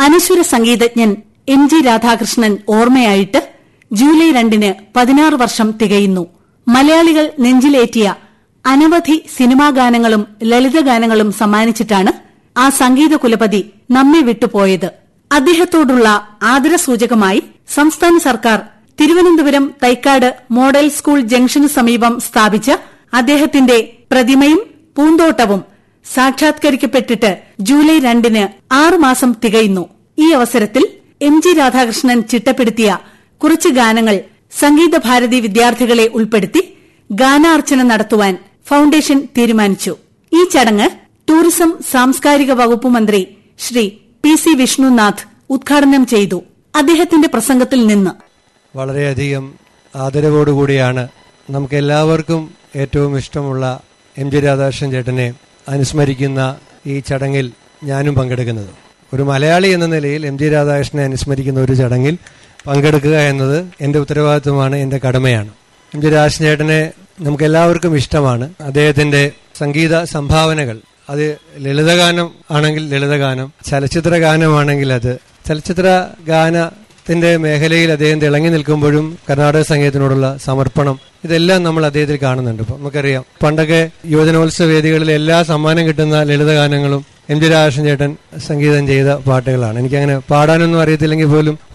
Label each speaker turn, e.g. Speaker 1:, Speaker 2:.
Speaker 1: അനശ്വര സംഗീതജ്ഞൻ M G Radhakrishnan ഓർമ്മയായിട്ട് July രണ്ടിന് പതിനാറ് വർഷം തികയുന്നു മലയാളികൾ നെഞ്ചിലേറ്റിയ അനവധി സിനിമാ ഗാനങ്ങളും ലളിതഗാനങ്ങളും സമ്മാനിച്ചിട്ടാണ് ആ സംഗീത കുലപതി നമ്മെ വിട്ടുപോയത് അദ്ദേഹത്തോടുള്ള ആദരസൂചകമായി സംസ്ഥാന സർക്കാർ തിരുവനന്തപുരം തൈക്കാട് മോഡൽ സ്കൂൾ ജംഗ്ഷനു സമീപം സ്ഥാപിച്ച അദ്ദേഹത്തിന്റെ പ്രതിമയും പൂന്തോട്ടവും സാക്ഷാത്കരിക്കപ്പെട്ടിട്ട് ജൂലൈ രണ്ടിന് ആറുമാസം തികയുന്നു ഈ അവസരത്തിൽ എം ജി രാധാകൃഷ്ണൻ ചിട്ടപ്പെടുത്തിയ കുറച്ച് ഗാനങ്ങൾ സംഗീത ഭാരതി വിദ്യാർത്ഥികളെ ഉൾപ്പെടുത്തി ഗാനാർച്ചന നടത്തുവാൻ ഫൌണ്ടേഷൻ തീരുമാനിച്ചു ഈ ചടങ്ങ് ടൂറിസം സാംസ്കാരിക വകുപ്പ് മന്ത്രി ശ്രീ പി സി വിഷ്ണുനാഥ് ഉദ്ഘാടനം ചെയ്തു അദ്ദേഹത്തിന്റെ പ്രസംഗത്തിൽ നിന്ന്
Speaker 2: വളരെയധികം ആദരവോടുകൂടിയാണ് നമുക്ക് എല്ലാവർക്കും ഏറ്റവും ഇഷ്ടമുള്ള എം ജി രാധാകൃഷ്ണൻ ചേട്ടനെ അനുസ്മരിക്കുന്ന ഈ ചടങ്ങിൽ ഞാനും പങ്കെടുക്കുന്നത് ഒരു മലയാളി എന്ന നിലയിൽ എം ജി രാധാകൃഷ്ണനെ അനുസ്മരിക്കുന്ന ഒരു ചടങ്ങിൽ പങ്കെടുക്കുക എന്നത് എൻ്റെ ഉത്തരവാദിത്വമാണ് എൻ്റെ കടമയാണ് എം ജി രാധാകൃഷ്ണൻ ചേട്ടനെ നമുക്ക് എല്ലാവർക്കും ഇഷ്ടമാണ് അദ്ദേഹത്തിന്റെ സംഗീത സംഭാവനകൾ അത് ലളിതഗാനം ആണെങ്കിൽ ലളിതഗാനം ചലച്ചിത്ര ഗാനമാണെങ്കിൽ അത് ചലച്ചിത്ര ഗാനത്തിന്റെ മേഖലയിൽ അദ്ദേഹം തിളങ്ങി നിൽക്കുമ്പോഴും കർണാടക സംഗീതത്തിനോടുള്ള സമർപ്പണം ഇതെല്ലാം നമ്മൾ അദ്ദേഹത്തിൽ കാണുന്നുണ്ട് ഇപ്പൊ നമുക്കറിയാം പണ്ടൊക്കെ യുവജനോത്സവ വേദികളിൽ എല്ലാ സമ്മാനം കിട്ടുന്ന ലളിതഗാനങ്ങളും എം ജി രാധാകൃഷ്ണൻ ചേട്ടൻ സംഗീതം ചെയ്ത പാട്ടുകളാണ് എനിക്കങ്ങനെ പാടാനൊന്നും അറിയത്തില്ലെങ്കിൽ പോലും